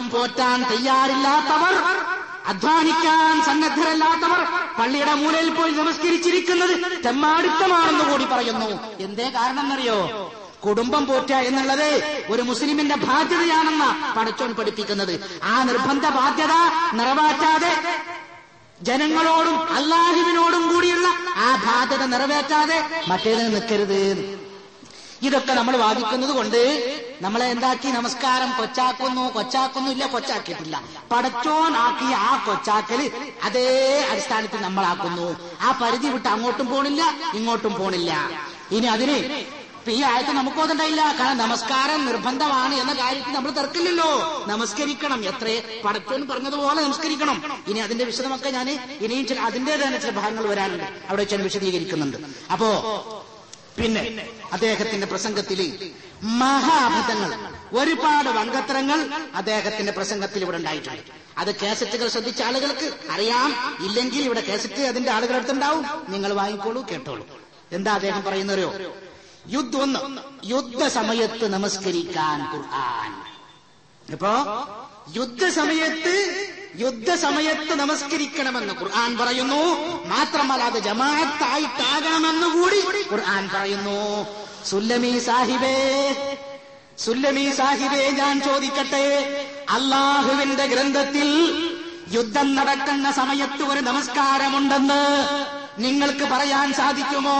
പോറ്റാൻ തയ്യാറില്ലാത്തവർ അധ്വാനിക്കാൻ സന്നദ്ധരല്ലാത്തവർ പള്ളിയുടെ മൂലയിൽ പോയി നമസ്കരിച്ചിരിക്കുന്നത് തെമ്മാടിത്തമാണെന്ന് കൂടി പറയുന്നു എന്തേ കാരണം എന്നറിയോ കുടുംബം പോറ്റ എന്നുള്ളത് ഒരു മുസ്ലിമിന്റെ ബാധ്യതയാണെന്ന പടച്ചോൻ പഠിപ്പിക്കുന്നത് ആ നിർബന്ധ ബാധ്യത നിറവേറ്റാതെ ജനങ്ങളോടും അള്ളാഹുവിനോടും കൂടിയുള്ള ആ ബാധ്യത നിറവേറ്റാതെ മറ്റേതിന് നിൽക്കരുത് ഇതൊക്കെ നമ്മൾ വാദിക്കുന്നത് കൊണ്ട് നമ്മളെ എന്താക്കി നമസ്കാരം കൊച്ചാക്കുന്നു കൊച്ചാക്കുന്നു ഇല്ല കൊച്ചാക്കിയിട്ടില്ല പടച്ചോൻ ആക്കിയ ആ കൊച്ചാക്കല് അതേ അടിസ്ഥാനത്തിൽ നമ്മളാക്കുന്നു ആ പരിധി വിട്ട് അങ്ങോട്ടും പോണില്ല ഇങ്ങോട്ടും പോണില്ല ഇനി അതിന് ഇപ്പൊ ഈ ആയത്ത് നമുക്ക് ഓതണ്ടായില്ല കാരണം നമസ്കാരം നിർബന്ധമാണ് എന്ന കാര്യത്തിൽ നമ്മൾ തർക്കില്ലല്ലോ നമസ്കരിക്കണം എത്രേ പടത്തോൻ പറഞ്ഞതുപോലെ നമസ്കരിക്കണം ഇനി അതിന്റെ വിശദമൊക്കെ ഞാൻ ഇനിയും ചില അതിന്റേതായ ചില ഭാഗങ്ങൾ വരാനുണ്ട് അവിടെ വെച്ച് ഞാൻ വിശദീകരിക്കുന്നുണ്ട് അപ്പോ പിന്നെ അദ്ദേഹത്തിന്റെ പ്രസംഗത്തിൽ മഹാഅബദ്ധങ്ങൾ ഒരുപാട് വങ്കത്തരങ്ങൾ അദ്ദേഹത്തിന്റെ പ്രസംഗത്തിൽ ഇവിടെ ഉണ്ടായിട്ടുണ്ട് അത് കാസറ്റുകൾ ശ്രദ്ധിച്ച ആളുകൾക്ക് അറിയാം ഇല്ലെങ്കിൽ ഇവിടെ കാസറ്റ് അതിന്റെ ആളുകളടുത്തുണ്ടാവും നിങ്ങൾ വാങ്ങിക്കോളൂ കേട്ടോളൂ എന്താ അദ്ദേഹം പറയുന്നവരോ യുദ്ധ ഒന്ന് യുദ്ധസമയത്ത് നമസ്കരിക്കാൻ ഖുർആൻ ഇപ്പോ യുദ്ധസമയത്ത് യുദ്ധസമയത്ത് നമസ്കരിക്കണമെന്ന് ഖുർആൻ പറയുന്നു മാത്രമല്ല അത് ജമാഅത്തായിട്ടാകണമെന്ന് കൂടി ഖുർആൻ പറയുന്നു സുല്ലമി സാഹിബേ സുല്ലമി സാഹിബേ ഞാൻ ചോദിക്കട്ടെ അള്ളാഹുവിന്റെ ഗ്രന്ഥത്തിൽ യുദ്ധം നടക്കുന്ന സമയത്ത് ഒരു നമസ്കാരമുണ്ടെന്ന് നിങ്ങൾക്ക് പറയാൻ സാധിക്കുമോ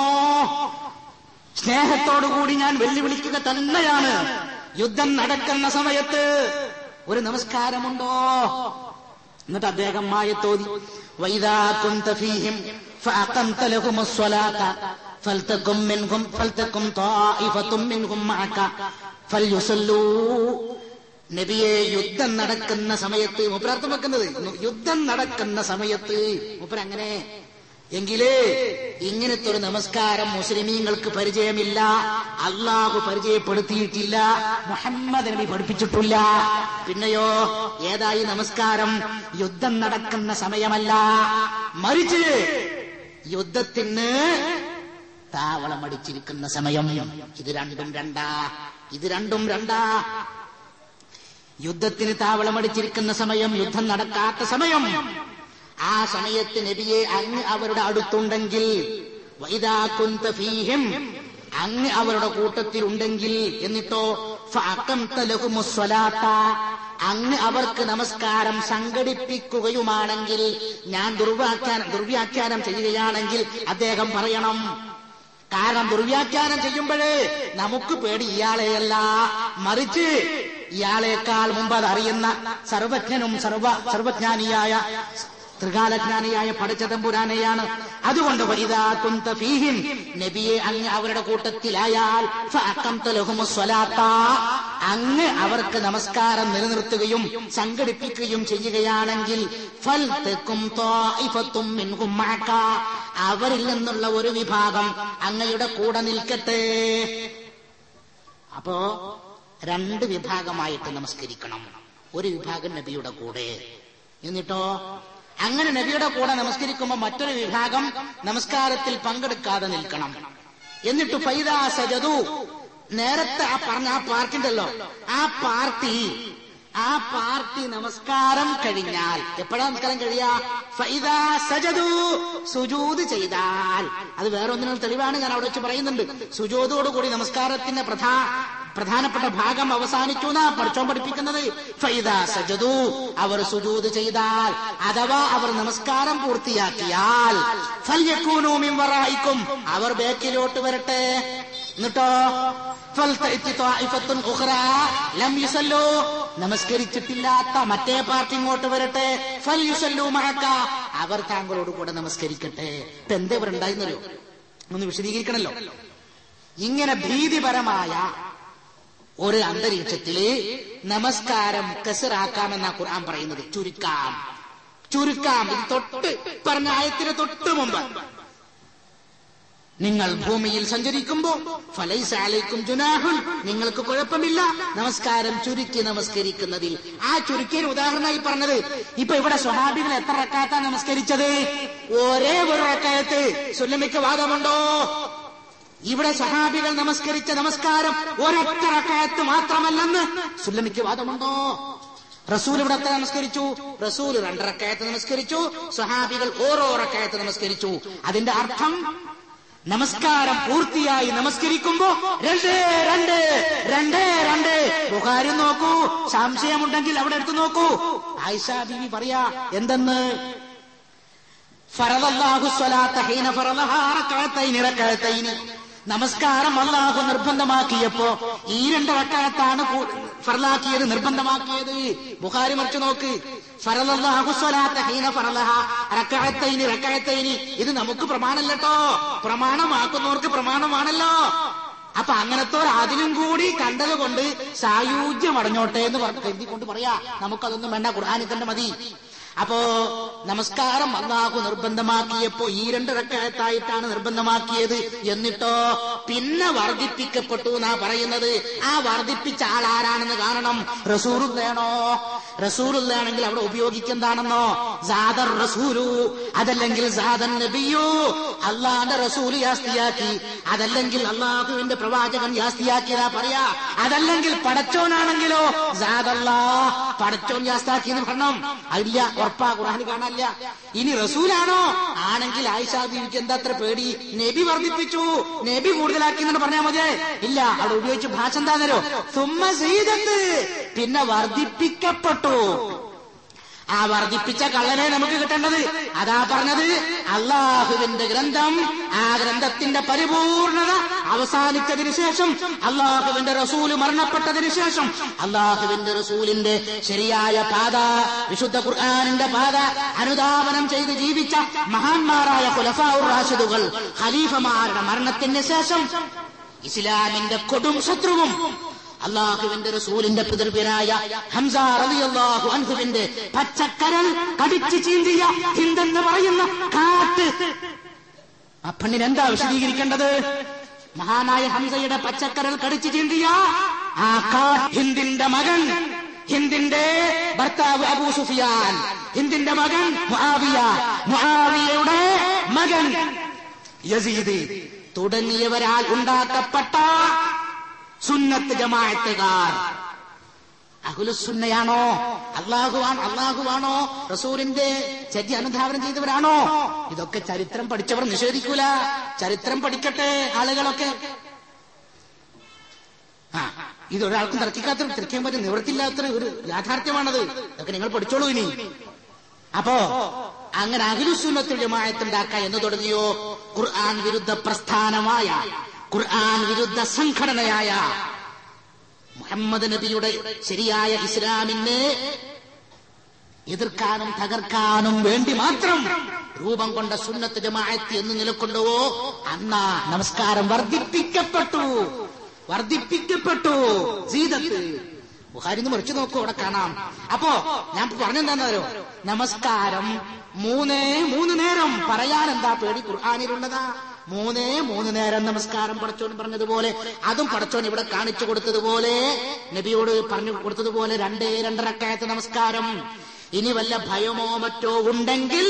സ്നേഹത്തോടുകൂടി ഞാൻ വെല്ലുവിളിക്കുക തന്നെയാണ് യുദ്ധം നടക്കുന്ന സമയത്ത് ഒരു നമസ്കാരമുണ്ടോ എന്നിട്ട് അദ്ദേഹം മായത്തോതി വൈദാ കുന്ത ഫീഹിം فأقمت لهم الصلاة فلتكن منهم فلتكن طائفة منهم معك فليصلوا നബിയെ യുദ്ധം നടക്കുന്ന സമയത്ത് മുപ്പരർത്ഥം വെക്കുന്നത് യുദ്ധം നടക്കുന്ന സമയത്ത് മുപ്പര അങ്ങനെ എങ്കിലേ ഇങ്ങനത്തെ ഒരു നമസ്കാരം മുസ്ലിമീങ്ങൾക്ക് പരിചയമില്ല അള്ളാഹു പരിചയപ്പെടുത്തിയിട്ടില്ല മുഹമ്മദ് നബി പഠിപ്പിച്ചിട്ടില്ല പിന്നെയോ ഏതായി നമസ്കാരം യുദ്ധം നടക്കുന്ന സമയമല്ല മറിച്ച് യുദ്ധത്തിന് താവളമടിച്ചിരിക്കുന്ന സമയം ഇത് രണ്ടും രണ്ടാ ഇത് രണ്ടും രണ്ടാ യുദ്ധത്തിന് താവളമടിച്ചിരിക്കുന്ന സമയം യുദ്ധം നടക്കാത്ത സമയം ആ സമയത്ത് നബിയെ അങ്ങ് അവരുടെ അടുത്തുണ്ടെങ്കിൽ വൈദാകുന്ത ഫീഹിം അങ്ങ് അവരുടെ കൂട്ടത്തിൽ ഉണ്ടെങ്കിൽ എന്നിട്ടോ ഫഅഖംത ലഹുമുസ്സലാത്ത അങ്ങ് അവർക്ക് നമസ്കാരം സംഘടിപ്പിക്കുകയുമാണെങ്കിൽ ഞാൻ ദുർവ്യാഖ്യാനം ദുർവ്യാഖ്യാനം ചെയ്യുകയാണെങ്കിൽ അദ്ദേഹം പറയണം കാരണം ദുർവ്യാഖ്യാനം ചെയ്യുമ്പോഴേ നമുക്ക് പേടി ഇയാളെയല്ല മറിച്ച് ഇയാളെക്കാൾ മുമ്പ് അത് അറിയുന്ന സർവജ്ഞനും സർവ സർവജ്ഞാനിയായ ത്രികാലജ്ഞാനിയായ പഠിച്ചതമ്പുരാനെയാണ് അതുകൊണ്ട് വൈദാ കുന്ത ഫീഹിം നബിയെ അങ്ങ് അവരുടെ കൂട്ടത്തിലായാൽ ഫഅഖംത ലഹുമുസ് സ്വലാത്ത അങ്ങ് അവർക്ക് നമസ്കാരം നിലനിർത്തുകയും സംഘടിപ്പിക്കുകയും ചെയ്യുകയാണെങ്കിൽ ഫൽ തക്കും ത്വാഇഫത്തും മിൻഹും മഅക അവരിൽ നിന്നുള്ള ഒരു വിഭാഗം അങ്ങയുടെ കൂടെ നിൽക്കട്ടെ അപ്പോ രണ്ട് വിഭാഗമായിട്ട് നമസ്കരിക്കണം ഒരു വിഭാഗം നബിയുടെ കൂടെ എന്നിട്ടോ അങ്ങനെ നബിയുടെ കൂടെ നമസ്കരിക്കുമ്പോൾ മറ്റൊരു വിഭാഗം നമസ്കാരത്തിൽ പങ്കെടുക്കാതെ നിൽക്കണം എന്നിട്ട് ഫൈദാ സജതു നേരത്തെ ആ പറഞ്ഞ ആ പാർട്ടി ഉണ്ടല്ലോ ആ പാർട്ടി ആ പാർട്ടി നമസ്കാരം കഴിഞ്ഞാൽ എപ്പോഴാ നമസ്കാരം കഴിയാ ഫൈദാ സജതു സുജൂത് ചെയ്താൽ അത് വേറെ ഒന്നിനും തെളിവാണ് ഞാൻ അവിടെ വെച്ച് പറയുന്നുണ്ട് സുജൂതോടുകൂടി നമസ്കാരത്തിന്റെ പ്രധാ പ്രധാനപ്പെട്ട ഭാഗം അവസാനിച്ചു എന്നാ പഠിച്ചോൻ പഠിപ്പിക്കുന്നത് ഫൈദ സജതു അവർ സുജൂത് ചെയ്താൽ അഥവാ അവർ നമസ്കാരം പൂർത്തിയാക്കിയാൽ ഫല്യക്കൂനൂമിൻ വറായിക്കും അവർ ബേക്കിലോട്ട് വരട്ടെ എന്നിട്ടോ ഫൽതഅതി ത്വാഇഫത്തുൻ ഉഖ്റാ ലം യുസല്ലു നമസ്കരിച്ചിട്ടില്ലാത്ത മറ്റേ പാർട്ടി ഇങ്ങോട്ട് വരട്ടെ ഫൽ യുസല്ലു മഅക അവർ താങ്കളോട് കൂടെ നമസ്കരിക്കട്ടെ ഇപ്പൊ എന്താ ഇവിടെ ഉണ്ടായിരുന്നല്ലോ ഒന്ന് വിശദീകരിക്കണല്ലോ ഇങ്ങനെ ഭീതിപരമായ ഒരു അന്തരീക്ഷത്തില് നമസ്കാരം കസറാക്കാമെന്നാ ഖുർആൻ പറയുന്നത് ചുരുക്കാം ചുരുക്കാം ഇത് തൊട്ട് പറഞ്ഞ ആയത്തിന് തൊട്ട് മുമ്പ് നിങ്ങൾ ഭൂമിയിൽ സഞ്ചരിക്കുമ്പോ ഫലൈസാലയ്ക്കും ജുനാഹുൻ നിങ്ങൾക്ക് കുഴപ്പമില്ല നമസ്കാരം ചുരുക്കി നമസ്കരിക്കുന്നതിൽ ആ ചുരുക്കിയ ഉദാഹരണമായി പറഞ്ഞത് ഇപ്പൊ ഇവിടെ സ്വഹാബികൾ എത്ര റക്കാത്ത നമസ്കരിച്ചത് ഒരേ ഒരു റക്കായത്ത് സുല്ലമിക്ക് വാദമുണ്ടോ ഇവിടെ സഹാബികൾ നമസ്കരിച്ച നമസ്കാരം ഒരൊറ്റ റക്കായത്ത് മാത്രമല്ലെന്ന് സുല്ലമിക്ക് വാദമുണ്ടോ റസൂൽ ഇവിടെ എത്ര നമസ്കരിച്ചു റസൂൽ രണ്ടരക്കയത്ത് നമസ്കരിച്ചു സ്വഹാബികൾ ഓരോ റക്കയത്ത് നമസ്കരിച്ചു അതിന്റെ അർത്ഥം നമസ്കാരം പൂർത്തിയായി നമസ്കരിക്കുമ്പോ രണ്ട് രണ്ട് രണ്ട് രണ്ട് ബുഹാരി നോക്കൂ സംശയമുണ്ടെങ്കിൽ അവിടെ എടുത്തു നോക്കൂ ആയിഷ ബീവി പറയാ എന്തെന്ന് ഫറദല്ലാഹു സ്വലാത്ത ഹീന ഫറദഹാ റകഅത്തൈനി റകഅത്തൈനി നമസ്കാരം അള്ളാഹു നിർബന്ധമാക്കിയപ്പോ ഈ രണ്ട് റക്കായത്താണ് ഫറലാക്കിയത് നിർബന്ധമാക്കിയത് ബുഖാരി മറിച്ച് നോക്ക് ഫറദല്ലാഹു സ്വലാത്ത ഹീന ഫറദഹ റകഅത്തൈനി റകഅത്തൈനി ഇത് നമുക്ക് പ്രമാണല്ലോ പ്രമാണമാക്കുന്നവർക്ക് പ്രമാണമാണല്ലോ അപ്പൊ അങ്ങനത്തെ അതിനും കൂടി കണ്ടത് കൊണ്ട് സായുജ്യം അടഞ്ഞോട്ടെ എന്ന് പറഞ്ഞ് കരുതിക്കൊണ്ട് പറയാ നമുക്കതൊന്നും വേണ്ട ഖുർആാനിൽ തന്നെ മതി അപ്പോ നമസ്കാരം അള്ളാഹു നിർബന്ധമാക്കിയപ്പോ ഈ രണ്ട് റക്കായത്തായിട്ടാണ് നിർബന്ധമാക്കിയത് എന്നിട്ടോ പിന്നെ വർദ്ധിപ്പിക്കപ്പെട്ടു എന്നാ പറയുന്നത് ആ വർദ്ധിപ്പിച്ച ആൾ ആരാണെന്ന് കാണണം റസൂറുള്ളയാണോ റസൂറുള്ളയാണെങ്കിൽ അവിടെ ഉപയോഗിക്കുന്നതാണെന്നോ സാദർ റസൂലു അതല്ലെങ്കിൽ സാദൻ നബിയു അള്ളാന്റെ റസൂല് യാസ്തിയാക്കി അതല്ലെങ്കിൽ അള്ളാഹുവിന്റെ പ്രവാചകൻ യാസ്തിയാക്കിയതാ പറയാ അതല്ലെങ്കിൽ പടച്ചോനാണെങ്കിലോ സാദല്ലാ പടച്ചോൻ യാസ്താക്കി എന്ന് പറയണം അതില്ല ഉറപ്പാ ഖുർആാനിൽ കാണാനില്ല ഇനി റസൂലാണോ ആണെങ്കിൽ ആയിഷാ ബീവിക്ക് എന്താ അത്ര പേടി നബി വർദ്ധിപ്പിച്ചു നബി കൂടുതലാക്കി എന്ന് പറഞ്ഞാൽ മതി ഇല്ല അവിടെ ഉപയോഗിച്ച ഭാഷ എന്താന്നരോ സുമ്മ സീതത്ത് പിന്നെ വർദ്ധിപ്പിക്കപ്പെട്ടു ആ വർദ്ധിപ്പിച്ച കള്ളനെ നമുക്ക് കിട്ടേണ്ടത് അതാ പറഞ്ഞത് അള്ളാഹുവിന്റെ ഗ്രന്ഥം ആ ഗ്രന്ഥത്തിന്റെ പരിപൂർണത അവസാനിച്ചതിന് ശേഷം അള്ളാഹുവിന്റെ റസൂല് മരണപ്പെട്ടതിന് ശേഷം അള്ളാഹുവിന്റെ റസൂലിന്റെ ശരിയായ പാത വിശുദ്ധ ഖുർആാനിന്റെ പാത അനുധാവനം ചെയ്ത് ജീവിച്ച മഹാന്മാരായ ഖുലഫാഉർ റാഷിദുകൾ ഖലീഫമാരുടെ മരണത്തിന് ശേഷം ഇസ്ലാമിന്റെ കൊടും ശത്രുവും അള്ളാഹുവിന്റെ റസൂലിന്റെ പിതൃവ്യനായ ഹംസ റളിയല്ലാഹു അൻഹുവിന്റെ പച്ചക്കരൽ കടിച്ചു ചീന്തിയ ഹിന്ദെന്ന് പറയുന്ന കാട്ട് ആ പെണ്ണിന് എന്താ വിശദീകരിക്കേണ്ടത് മഹാനായ ഹംസയുടെ പച്ചക്കരൽ കടിച്ചു ചീന്തിയ ആ കാ ഹിന്ദിന്റെ മകൻ ഹിന്ദിന്റെ ഭർത്താവ് അബൂ സുഫിയാൻ ഹിന്ദിന്റെ മകൻ മുആവിയ മുആവിയയുടെ മകൻ യസീദ് തുടങ്ങിയവരാൽ ഉണ്ടാക്കപ്പെട്ട സുന്നത്ത് ജമാഅത്തുകാർ അഹുലുസുന്നയാണോ അള്ളാഹുവാൻ അള്ളാഹുവാണോ റസൂലിന്റെ ചര്യ അനുധാവനം ചെയ്തവരാണോ ഇതൊക്കെ ചരിത്രം പഠിച്ചവർ നിഷേധിക്കൂല ചരിത്രം പഠിക്കട്ടെ ആളുകളൊക്കെ ആ ഇതൊരാൾക്കും തർക്കിക്കാത്ത തർക്കാൻ പറ്റും നിവൃത്തിയില്ലാത്ത ഒരു യാഥാർത്ഥ്യമാണത് ഇതൊക്കെ നിങ്ങൾ പഠിച്ചോളൂ ഇനി അപ്പോ അങ്ങനെ അഖിലുസുന്നത്തിൽ ജമായത്തുണ്ടാക്കുക എന്ന് തുടങ്ങിയോ ഖുർആൻ വിരുദ്ധ പ്രസ്ഥാനമായ ഖുർആൻ വിരുദ്ധ സംഘടനയായ മുഹമ്മദ് നബിയുടെ ശരിയായ ഇസ്ലാമിനെ എതിർക്കാനും തകർക്കാനും വേണ്ടി മാത്രം രൂപം കൊണ്ട സുന്നത്ത് ജമാഅത്ത് എന്ന് നിലക്കൊണ്ടുവോ അന്നാ നമസ്കാരം വർദ്ധിപ്പിക്കപ്പെട്ടു വർദ്ധിപ്പിക്കപ്പെട്ടു സീതത്ത് ബുഹാരിന്ന് മറിച്ചു നോക്കൂ അവിടെ കാണാം അപ്പോ ഞാൻ പറഞ്ഞെന്താന്നോ നമസ്കാരം മൂന്നേ മൂന്ന് നേരം പറയാൻ എന്താ പേടി ഖുർആാനിലുള്ളതാ മൂന്നേ മൂന്ന് നേരം നമസ്കാരം പടച്ചോൻ പറഞ്ഞതുപോലെ അതും പടച്ചോൻ ഇവിടെ കാണിച്ചു കൊടുത്തതുപോലെ നബിയോട് പറഞ്ഞു കൊടുത്തതുപോലെ രണ്ടേ രണ്ടരക്കായത്ത് നമസ്കാരം ഇനി വല്ല ഭയമോ മറ്റോ ഉണ്ടെങ്കിൽ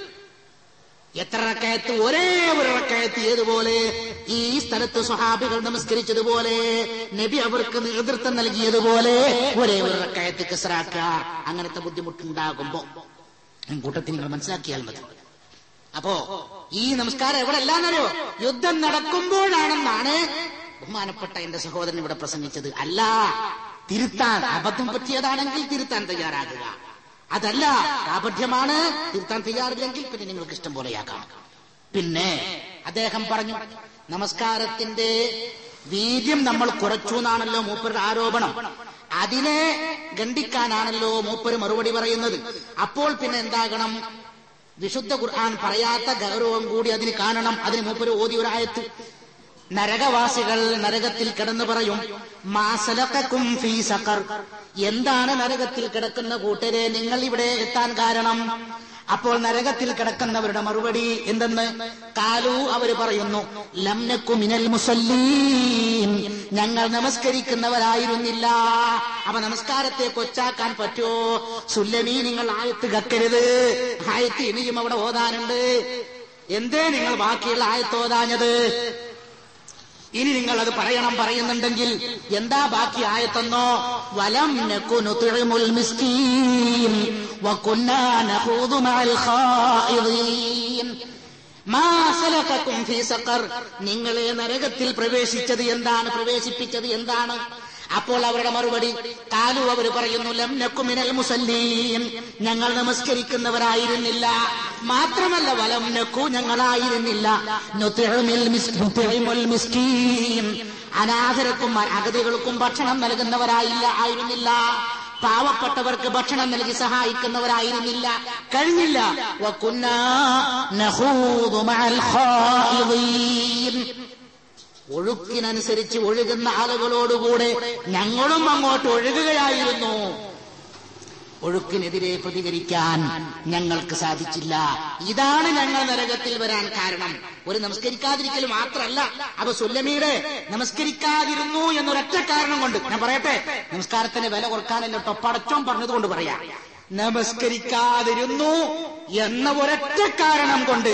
എത്ര റക്കയത്ത് ഒരേ ഒരു റക്കയത്ത് ഏതുപോലെ ഈ സ്ഥലത്ത് സ്വഹാബികൾ നമസ്കരിച്ചതുപോലെ നബി അവർക്ക് നേതൃത്വം നൽകിയതുപോലെ ഒരേ ഒരു റക്കയത്ത് കിസറാക്ക അങ്ങനത്തെ ബുദ്ധിമുട്ടുണ്ടാകുമ്പോ കൂട്ടത്തിൽ നിങ്ങൾ മനസ്സിലാക്കിയാൽ മതി അപ്പോ ഈ നമസ്കാരം എവിടെ അല്ലാന്നറിയോ യുദ്ധം നടക്കുമ്പോഴാണെന്നാണ് ബഹുമാനപ്പെട്ട എന്റെ സഹോദരൻ ഇവിടെ പ്രസംഗിച്ചത് അല്ല തിരുത്താൻ അബദ്ധം പറ്റിയതാണെങ്കിൽ തിരുത്താൻ തയ്യാറാകുക അതല്ല കാപഠ്യമാണ് തിരുത്താൻ തയ്യാറില്ലെങ്കിൽ പിന്നെ നിങ്ങൾക്ക് ഇഷ്ടം പോലെയാക്കാം പിന്നെ അദ്ദേഹം പറഞ്ഞു നമസ്കാരത്തിന്റെ വീര്യം നമ്മൾ കുറച്ചു എന്നാണല്ലോ മൂപ്പരുടെ ആരോപണം അതിനെ ഖണ്ഡിക്കാനാണല്ലോ മൂപ്പര് മറുപടി പറയുന്നത് അപ്പോൾ പിന്നെ എന്താകണം വിശുദ്ധ ഖുർആൻ പറയാത്ത ഗൗരവം കൂടി അതിന് കാണണം അതിന് മൂപ്പര് ഓതി ഒരായത്ത് നരകവാസികൾ നരകത്തിൽ കിടന്നു പറയും മാസലക്കും ഫീ സക്കർ എന്താണ് നരകത്തിൽ കിടക്കുന്ന കൂട്ടരെ നിങ്ങൾ ഇവിടെ എത്താൻ കാരണം അപ്പോൾ നരകത്തിൽ കിടക്കുന്നവരുടെ മറുപടി എന്തെന്ന് കാലു അവര് പറയുന്നു ലംനക്കു മിനൽ മുസല്ലീൻ ഞങ്ങൾ നമസ്കരിക്കുന്നവരായിരുന്നില്ല അപ്പൊ നമസ്കാരത്തെ കൊച്ചാക്കാൻ പറ്റുമോ സുല്ലമീ നിങ്ങൾ ആയത്ത് കക്കരുത് ആയത്ത് ഇനിയും അവിടെ ഓതാനുണ്ട് എന്തേ നിങ്ങൾ ബാക്കിയുള്ള ആയത്ത് ഓതാഞ്ഞത് ഇനി നിങ്ങൾ അത് പറയണം പറയുന്നുണ്ടെങ്കിൽ എന്താ ബാക്കി ആയത്തെന്നോ വലം നകുനു തുഇമുൽ മിസ്കീൻ വകുന്നാ നഖൂദു മഅൽ ഖായിദീൻ മാ സലകകും ഫീ സഖർ നിങ്ങളെ നരകത്തിൽ പ്രവേശിച്ചത് എന്താണ് പ്രവേശിപ്പിച്ചത് എന്താണ് അപ്പോൾ അവരുടെ മറുപടി കാലു അവർ പറയുന്നു ലം നക്കുമിനൽ മുസല്ലീൻ ഞങ്ങൾ നമസ്കരിക്കുന്നവരായിരുന്നില്ല മാത്രമല്ല വലം നക്കു ഞങ്ങളായിരുന്നില്ല നുതിഉമിൽ മിസ്- നുതിഉമുൽ മിസ്കീൻ അനാഥരക്കും അഗതികൾക്കും ഭക്ഷണം നൽകുന്നവരായില്ല ആയിരുന്നില്ല പാവപ്പെട്ടവർക്ക് ഭക്ഷണം നൽകി സഹായിക്കുന്നവരായിരുന്നില്ല കഴിഞ്ഞില്ല വകുന്നാ നഖൂദു മഅൽ ഖായിദീൻ ഒഴുക്കിനനുസരിച്ച് ഒഴുകുന്ന ആളുകളോടുകൂടെ ഞങ്ങളും അങ്ങോട്ട് ഒഴുകുകയായിരുന്നു ഒഴുക്കിനെതിരെ പ്രതികരിക്കാൻ ഞങ്ങൾക്ക് സാധിച്ചില്ല ഇതാണ് ഞങ്ങൾ നരകത്തിൽ വരാൻ കാരണം ഒരു നമസ്കരിക്കാതിരിക്കൽ മാത്രമല്ല അപ്പൊ സുല്ലമിയുടെ നമസ്കരിക്കാതിരുന്നു എന്നൊരൊറ്റ കാരണം കൊണ്ട് ഞാൻ പറയട്ടെ നമസ്കാരത്തിന് വില കൊടുക്കാനല്ല കേട്ടോ പടച്ചോൻ പറഞ്ഞതുകൊണ്ട് പറയാം നമസ്കരിക്കാതിരുന്നു എന്ന ഒരൊറ്റ കാരണം കൊണ്ട്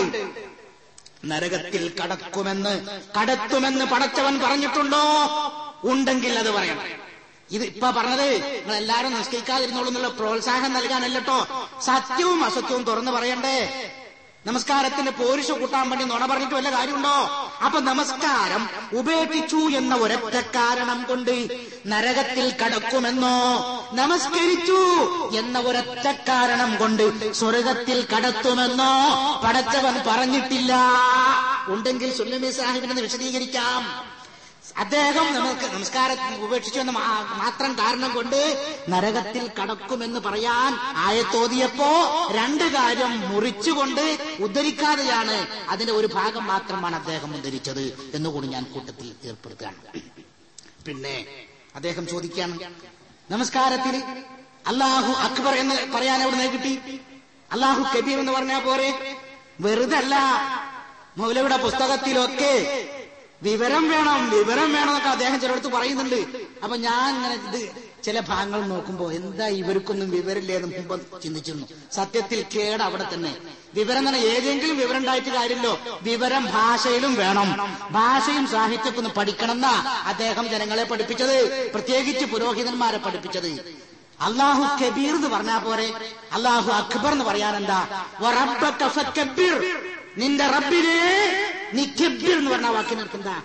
നരകത്തിൽ കടക്കുമെന്ന് കടത്തുമെന്ന് പടച്ചവൻ പറഞ്ഞിട്ടുണ്ടോ ഉണ്ടെങ്കിൽ അത് പറയണം ഇത് ഇപ്പൊ പറഞ്ഞത് നിങ്ങൾ എല്ലാവരും നിസ്കരിക്കാതിരുന്നോളൂ എന്നുള്ള പ്രോത്സാഹനം നൽകാനല്ലോ സത്യവും അസത്യവും തുറന്നു പറയണ്ടേ നമസ്കാരത്തിന്റെ പോരിശ കൂട്ടാൻ വേണ്ടി നുണ പറഞ്ഞിട്ട് വല്ല കാര്യമുണ്ടോ അപ്പൊ നമസ്കാരം ഉപേക്ഷിച്ചു എന്ന ഒരൊറ്റ കാരണം കൊണ്ട് നരകത്തിൽ കടക്കുമെന്നോ നമസ്കരിച്ചു എന്ന ഒരൊറ്റ കാരണം കൊണ്ട് സ്വർഗത്തിൽ കടത്തുമെന്നോ പടച്ചവൻ പറഞ്ഞിട്ടില്ല ഉണ്ടെങ്കിൽ സുല്ലമി സാഹിബിനെ വിശദീകരിക്കാം അദ്ദേഹം നമുക്ക് നമസ്കാരം ഉപേക്ഷിച്ചു എന്ന് മാ- മാത്രം കാരണം കൊണ്ട് നരകത്തിൽ കടക്കുമെന്ന് പറയാൻ ആയത്തോതിയപ്പോ രണ്ട് കാര്യം മുറിച്ചുകൊണ്ട് ഉദ്ധരിക്കാതെയാണ് അതിന്റെ ഒരു ഭാഗം മാത്രമാണ് അദ്ദേഹം ഉദ്ധരിച്ചത് എന്നുകൂടി ഞാൻ കൂട്ടത്തിൽ ഏർപ്പെടുത്തുകയാണ് പിന്നെ അദ്ദേഹം ചോദിക്കുകയാണ് നമസ്കാരത്തിൽ അള്ളാഹു അക്ബർ എന്ന് പറയാൻ എവിടെ കിട്ടി അള്ളാഹു കബീർ എന്ന് പറഞ്ഞാൽ പോരെ വെറുതെ അല്ല മൗലയുടെ പുസ്തകത്തിലൊക്കെ വിവരം വേണം വിവരം വേണം എന്നൊക്കെ അദ്ദേഹം ചിലടത്ത് പറയുന്നുണ്ട് അപ്പൊ ഞാൻ ഇങ്ങനെ ഇത് ചില ഭാഗങ്ങൾ നോക്കുമ്പോ എന്താ ഇവർക്കൊന്നും വിവരമില്ലെന്ന് മുമ്പ് ചിന്തിച്ചിരുന്നു സത്യത്തിൽ കേട് അവിടെ തന്നെ വിവരം തന്നെ ഏതെങ്കിലും വിവരം ഉണ്ടായിട്ട് കാര്യമില്ലോ വിവരം ഭാഷയിലും വേണം ഭാഷയും സാഹിത്യമൊക്കെ ഒന്ന് പഠിക്കണം എന്നാ അദ്ദേഹം ജനങ്ങളെ പഠിപ്പിച്ചത് പ്രത്യേകിച്ച് പുരോഹിതന്മാരെ പഠിപ്പിച്ചത് അള്ളാഹു കബീർ എന്ന് പറഞ്ഞാ പോരെ അള്ളാഹു അക്ബർ എന്ന് പറയാൻ എന്താ വറബ്ബക ഫക്കബ്ബിർ. നിന്റെ റബ്ബിനെ നീ കബീർ എന്ന് പറഞ്ഞ വാക്കിനർത്ഥം എന്താ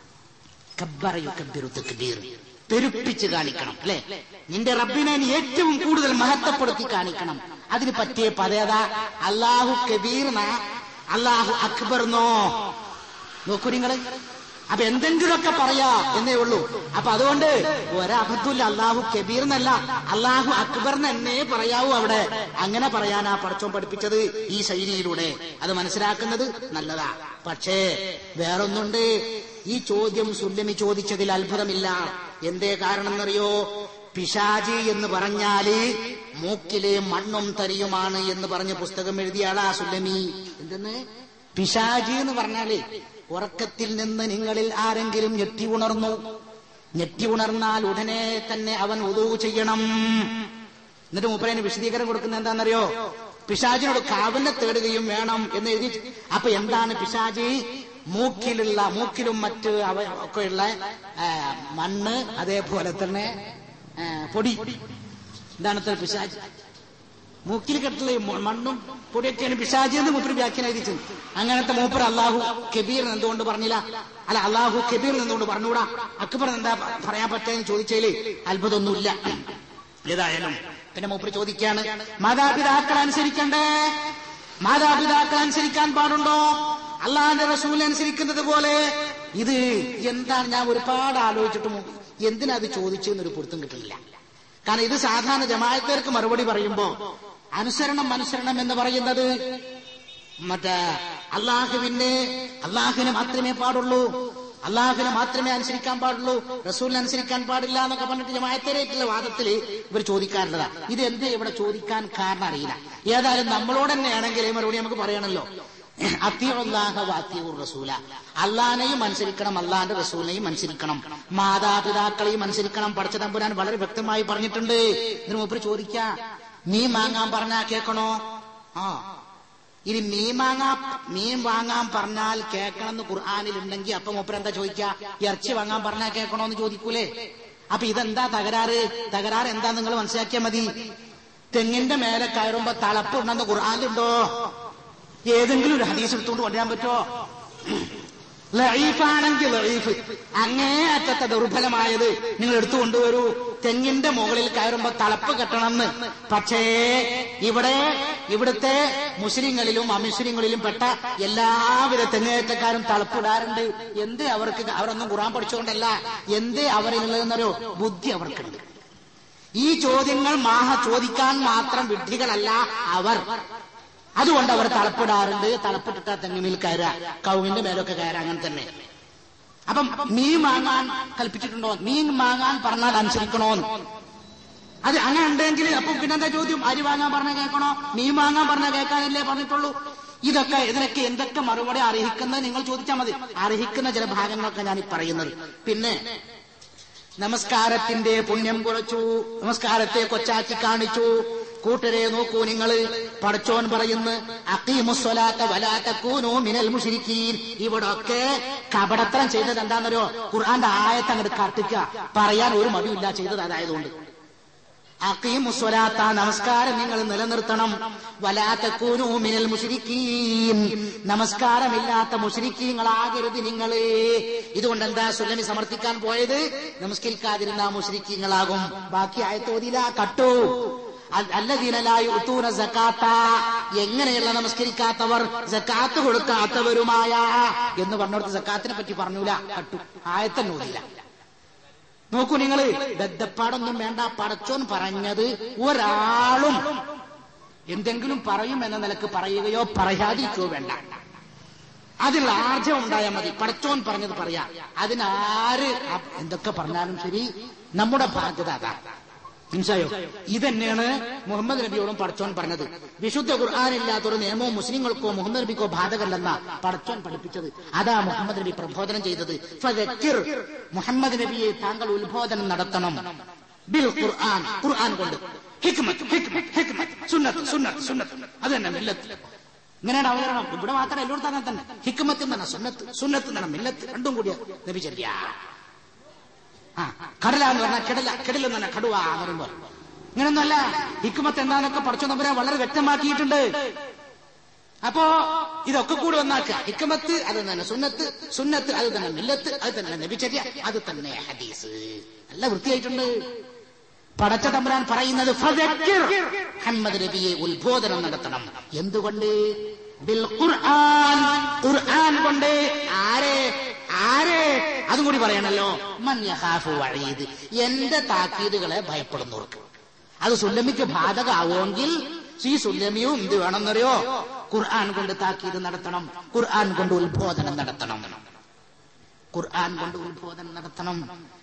കബ്ബറ യുകബ്ബിറു തക്ബീർ. പെരുപ്പിച്ച് കാണിക്കണം അല്ലെ നിന്റെ റബ്ബിനെ നീ ഏറ്റവും കൂടുതൽ മഹത്വപ്പെടുത്തി കാണിക്കണം അതിന് പറ്റിയ പതേതാ അള്ളാഹു കബീർന അള്ളാഹു അക്ബർന്നോ നോക്കൂ നിങ്ങള് അപ്പൊ എന്തെങ്കിലുമൊക്കെ പറയാ എന്നേ ഉള്ളൂ അപ്പൊ അതുകൊണ്ട് ഒരബദ്ധമില്ല അള്ളാഹു കബീർ എന്നല്ല അള്ളാഹു അക്ബർ എന്നേ പറയാവൂ അവിടെ അങ്ങനെ പറയാനാ പടച്ചോൻ പഠിപ്പിച്ചത് ഈ ശൈലിയിലൂടെ അത് മനസ്സിലാക്കുന്നത് നല്ലതാ പക്ഷേ വേറൊന്നുണ്ട് ഈ ചോദ്യം സുല്ലമി ചോദിച്ചതിൽ അത്ഭുതമില്ല എന്തേ കാരണം എന്നറിയോ പിശാജി എന്ന് പറഞ്ഞാല് മൂക്കിലെ മണ്ണും തരിയുമാണ് എന്ന് പറഞ്ഞ് പുസ്തകം എഴുതിയാളാ സുല്ലമി എന്തെന്ന് പിശാജി എന്ന് പറഞ്ഞാല് ഉറക്കത്തിൽ നിന്ന് നിങ്ങളിൽ ആരെങ്കിലും ഞെട്ടി ഉണർന്നു ഞെട്ടി ഉണർന്നാൽ ഉടനെ തന്നെ അവൻ ഉദവ് ചെയ്യണം എന്നിട്ട് മൂപ്പരന് വിശദീകരണം കൊടുക്കുന്ന എന്താണെന്നറിയോ പിശാജിനോട് കാവലിനെ തേടുകയും വേണം എന്ന് എഴുതി അപ്പൊ എന്താണ് പിശാജി മൂക്കിലുള്ള മൂക്കിലും മറ്റ് അവ ഒക്കെയുള്ള ആ, മണ്ണ് അതേപോലെ തന്നെ ആ, പൊടി എന്താണ് ഇത്ര പിശാജ് മൂക്കിൽ കെട്ടുള്ള ഈ മ- മണ്ണും പൊടിയൊക്കെയാണ് പിശാജി എന്ന് മൂപ്പര് വ്യാഖ്യാനം എഴുതിച്ചത് അങ്ങനത്തെ മൂപ്പർ അള്ളാഹു കബീർ എന്തുകൊണ്ട് പറഞ്ഞില്ല അല്ല അള്ളാഹു കബീർ എന്തുകൊണ്ട് പറഞ്ഞുകൂടാ അക്ബർ എന്താ പ- പറയാൻ പറ്റാന്ന് ചോദിച്ചതില് അത്ഭുതമൊന്നുമില്ല ഏതായാലും പിന്നെ മൂപ്പര് ചോദിക്കാണ് മാതാപിതാക്കൾ അനുസരിക്കണ്ടേ മാതാപിതാക്കൾ അനുസരിക്കാൻ പാടുണ്ടോ അള്ളാഹിന്റെ റസൂൽ അനുസരിക്കുന്നത് പോലെ ഇത് എന്താണ് ഞാൻ ഒരുപാട് ആലോചിച്ചിട്ടും എന്തിനാ അത് ചോദിച്ചെന്നൊരു പൊരുത്തം കിട്ടുന്നില്ല കാരണം ഇത് സാധാരണ ജമാഅത്തേർക്ക് മറുപടി പറയുമ്പോ അനുസരണം അനുസരണം എന്ന് പറയുന്നത് മറ്റേ അള്ളാഹുവിന് അള്ളാഹുവിനെ മാത്രമേ പാടുള്ളൂ അള്ളാഹുവിനെ മാത്രമേ അനുസരിക്കാൻ പാടുള്ളൂ റസൂലിനെ അനുസരിക്കാൻ പാടില്ല എന്നൊക്കെ പറഞ്ഞിട്ട് ജമാഅത്തേരായിട്ടുള്ള വാദത്തിൽ ഇവർ ചോദിക്കാറുള്ളതാ ഇത് എന്ത് ഇവിടെ ചോദിക്കാൻ കാരണം അറിയില്ല ഏതായാലും നമ്മളോട് തന്നെയാണെങ്കിൽ ഈ മറുപടി നമുക്ക് പറയണല്ലോ അത്തിയുള്ളാഹ വാത്തിയൂർ റസൂല അള്ളാനെയും അനുസരിക്കണം അള്ളാന്റെ റസൂലിനെയും അനുസരിക്കണം മാതാപിതാക്കളെയും അനുസരിക്കണം പഠിച്ച തമ്പുരാൻ വളരെ വ്യക്തമായി പറഞ്ഞിട്ടുണ്ട് ഇതിന് മുമ്പ് ചോദിക്ക നീ മാങ്ങാൻ പറഞ്ഞാ കേൾക്കണോ ആ ഇനി മീൻ വാങ്ങാൻ മീൻ വാങ്ങാൻ പറഞ്ഞാൽ കേൾക്കണമെന്ന് ഖുർആാനിൽ ഉണ്ടെങ്കിൽ അപ്പൊ മൂപ്പര് എന്താ ചോദിക്കുക ഇറച്ചി വാങ്ങാൻ പറഞ്ഞാൽ കേൾക്കണോന്ന് ചോദിക്കൂലേ അപ്പൊ ഇതെന്താ തകരാറ് തകരാറ് എന്താ നിങ്ങൾ മനസ്സിലാക്കിയാൽ മതി തെങ്ങിന്റെ മേലെ കയറുമ്പോ തളപ്പുണ്ടെന്ന് ഖുർആാനിലുണ്ടോ ഏതെങ്കിലും ഒരു ഹദീസ് എടുത്തുകൊണ്ട് കൊണ്ടുവരാൻ പറ്റുമോ ലൈഫാണെങ്കിൽ ലൈഫ് അങ്ങേ അറ്റത്തെ ദുർബലമായത് നിങ്ങൾ എടുത്തു കൊണ്ടുവരൂ തെങ്ങിന്റെ മുകളിൽ കയറുമ്പോ തളപ്പ് കെട്ടണമെന്ന് പക്ഷേ ഇവിടെ ഇവിടുത്തെ മുസ്ലിങ്ങളിലും അമുസ്ലിങ്ങളിലും പെട്ട എല്ലാവിധ തെങ്ങേറ്റക്കാരും തളപ്പിടാറുണ്ട് എന്തേ അവർക്ക് അവരൊന്നും ഖുറാൻ പഠിച്ചുകൊണ്ടല്ല എന്തേ അവരിലുള്ളതെന്നൊരു ബുദ്ധി അവർക്കുണ്ട് ഈ ചോദ്യങ്ങൾ മാഹ ചോദിക്കാൻ മാത്രം വിഡ്ഢികളല്ല അവർ അതുകൊണ്ട് അവർ തളപ്പിടാറുണ്ട് തളപ്പിട്ടിട്ട തെങ്ങിനിൽ കയറുക കൗങ്ങിന്റെ മേലൊക്കെ കയറുക അങ്ങനെ തന്നെ അപ്പം മീൻ വാങ്ങാൻ കൽപ്പിച്ചിട്ടുണ്ടോ മീൻ വാങ്ങാൻ പറഞ്ഞാൽ അനുസരിക്കണോന്ന് അത് അങ്ങനെ ഉണ്ടെങ്കിൽ അപ്പൊ പിന്നെന്താ ചോദ്യം അരി വാങ്ങാൻ പറഞ്ഞാൽ കേൾക്കണോ മീൻ വാങ്ങാൻ പറഞ്ഞാൽ കേൾക്കാനല്ലേ പറഞ്ഞിട്ടുള്ളൂ ഇതൊക്കെ ഇതിനൊക്കെ എന്തൊക്കെ മറുപടി അർഹിക്കുന്നത് നിങ്ങൾ ചോദിച്ചാൽ മതി അർഹിക്കുന്ന ചില ഭാഗങ്ങളൊക്കെ ഞാൻ ഈ പറയുന്നത് പിന്നെ നമസ്കാരത്തിന്റെ പുണ്യം കുറച്ചു നമസ്കാരത്തെ കൊച്ചാക്കി കാണിച്ചു കൂട്ടരെ നോക്കൂ നിങ്ങൾ പടച്ചോൻ പറയുന്നു അക്കീമുസ്വലാത്ത വലാത്ത കൂനു മിനൽ മുഷിരിക്കീൻ ഇവിടൊക്കെ കപടത്തരം ചെയ്തത് എന്താണെന്നറിയോ ഖുർആന്റെ ആയത്ത് അങ്ങോട്ട് കത്തിക്കുക പറയാൻ ഒരു മടിയില്ല ചെയ്തത് അതായതുകൊണ്ട് അക്കീമുസ്വലാത്ത നമസ്കാരം നിങ്ങൾ നിലനിർത്തണം വലാത്ത കൂനു മിനൽ മുഷിരിക്കീൻ നമസ്കാരമില്ലാത്ത മുഷിരിക്കീങ്ങളാകരുത് നിങ്ങള് ഇതുകൊണ്ട് എന്താ സുലമി സമർത്ഥിക്കാൻ പോയത് നമസ്കരിക്കാതിരുന്ന മുഷിരിക്കീങ്ങളാകും ബാക്കി ആയത്തോതില കട്ടു അല്ലദീനലായി ഉത്തൂന സക്കാത്ത എങ്ങനെയുള്ള നമസ്കരിക്കാത്തവർ സക്കാത്ത് കൊടുക്കാത്തവരുമായ എന്ന് പറഞ്ഞോടത്ത് സക്കാത്തിനെ പറ്റി പറഞ്ഞൂല കട്ടു ആയത്തന്നൂടില്ല നോക്കൂ നിങ്ങള് ബദ്ധപ്പാടൊന്നും വേണ്ട പടച്ചോൻ പറഞ്ഞത് ഒരാളും എന്തെങ്കിലും പറയും എന്ന നിലക്ക് പറയുകയോ പറയാതിരിക്കുകയോ വേണ്ട അതിൽ ആർജവം ഉണ്ടായാൽ മതി പടച്ചോൻ പറഞ്ഞത് പറയാ അതിനാര് എന്തൊക്കെ പറഞ്ഞാലും ശരി നമ്മുടെ ബാധ്യത അതാ മനസ്സിലായോ ഇതന്നെയാണ് മുഹമ്മദ് നബിയോടും പടച്ചോൻ പറഞ്ഞത് വിശുദ്ധ ഖുർആാനില്ലാത്തൊരു നിയമവും മുസ്ലിങ്ങൾക്കോ മുഹമ്മദ് നബിക്കോ ബാധകല്ലെന്ന പടച്ചോൻ പഠിപ്പിച്ചത് അതാ മുഹമ്മദ് നബി പ്രബോധനം ചെയ്തത് ഫദക്കിർ മുഹമ്മദ് നബിയെ താങ്കൾ ഉത്ബോധനം നടത്തണം ബിൽ ഖുർആൻ ഖുർആൻ കൊണ്ട് ഹിക്മത്ത് ഹിക്മത്ത് ഹിക്മത്ത് സുന്നത്ത് സുന്നത്ത് സുന്നത്ത് അത് തന്നെ മില്ലത്ത് ഇങ്ങനെയാണ് അവതരണം ഇവിടെ മാത്രം എല്ലായിടത്തും അങ്ങനെ തന്നെ ഹിക്മത്ത് തന്നെ സുന്നത്ത് സുന്നത്ത് തന്നെ മില്ലത്ത് രണ്ടും കൂടിയ നബിചര്യ ആ കടല എന്ന് പറഞ്ഞാൽ കിടല കിടലെന്ന് പറഞ്ഞാൽ കടുവ എന്ന് പറയുമ്പോൾ ഇങ്ങനൊന്നുമല്ല ഹിക്കുമത്ത് എന്താന്നൊക്കെ പഠിച്ചു നമ്പരെ വളരെ വ്യക്തമാക്കിയിട്ടുണ്ട് അപ്പോ ഇതൊക്കെ കൂടി ഒന്നാക്കുക ഹിക്കുമത്ത് അത് തന്നെ സുന്നത്ത് സുന്നത്ത് അത് തന്നെ മില്ലത്ത് അത് തന്നെ നബിചര്യ അത് തന്നെ ഹദീസ് നല്ല വൃത്തിയായിട്ടുണ്ട് പടച്ച തമ്പുരാൻ പറയുന്നത് ഫദക്കിർ മുഹമ്മദ് നബിയെ ഉത്ബോധനം നടത്തണം എന്തുകൊണ്ട് ബിൽ ഖുർആൻ ഖുർആൻ കൊണ്ട് ആരെ ആരെ അതും കൂടി പറയണല്ലോ മൻ യഖാഫു വഴീദ് എന്റെ താക്കീതുകളെ ഭയപ്പെടുന്നവർക്ക് അത് സുല്ലമിക്ക് ബാധകമാവുമെങ്കിൽ ഈ സുല്ലമിയും എന്ത് വേണമെന്നറിയോ ഖുർആൻ കൊണ്ട് താക്കീത് നടത്തണം ഖുർആൻ കൊണ്ട് ഉത്ബോധനം നടത്തണം ഖുർആൻ കൊണ്ട് ഉത്ബോധനം നടത്തണം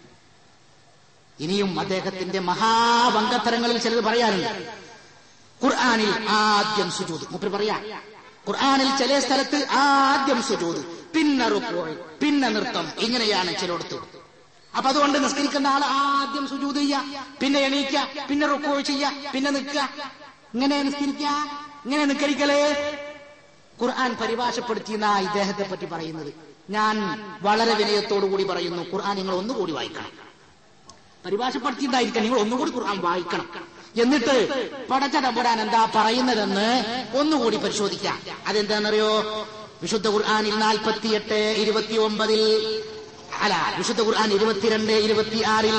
ഇനിയും അദ്ദേഹത്തിന്റെ മഹാവങ്കത്തരങ്ങളിൽ ചിലത് പറയാനുണ്ട് ഖുർആാനിൽ ആദ്യം സുജൂത് മുപ്പര് പറയാ ഖുർആാനിൽ ചില സ്ഥലത്ത് ആദ്യം സുജൂത് പിന്നെ റുക്കോൾ പിന്നെ നൃത്തം ഇങ്ങനെയാണ് ചിലടത്ത് അപ്പൊ അതുകൊണ്ട് നിസ്കരിക്കുന്ന ആൾ ആദ്യം സുജൂത് ചെയ്യുക പിന്നെ എണീക്ക പിന്നെ റുക്കോ ചെയ്യുക പിന്നെ നിൽക്കുക ഇങ്ങനെ നിസ്കരിക്ക ഇങ്ങനെ നിസ്കരിക്കലേ ഖുർആൻ പരിഭാഷപ്പെടുത്തിയെന്ന ഇദ്ദേഹത്തെ പറ്റി പറയുന്നത് ഞാൻ വളരെ വിനയത്തോടു കൂടി പറയുന്നു ഖുർആൻ നിങ്ങൾ ഒന്നുകൂടി വായിക്കണം പരിഭാഷപ്പെടുത്തിയതായിരിക്കാം നിങ്ങൾ ഒന്നുകൂടി ഖുർആൻ വായിക്കണം എന്നിട്ട് പടച്ച തമ്പുരാൻ എന്താ പറയുന്നതെന്ന് ഒന്നുകൂടി പരിശോധിക്കാം അതെന്താണെന്നറിയോ വിശുദ്ധ ഖുർആാനിൽ നാൽപ്പത്തിയെട്ട് ഇരുപത്തി ഒമ്പതിൽ അല്ല വിശുദ്ധ ഖുർആൻ ഇരുപത്തിരണ്ട് ഇരുപത്തി ആറിൽ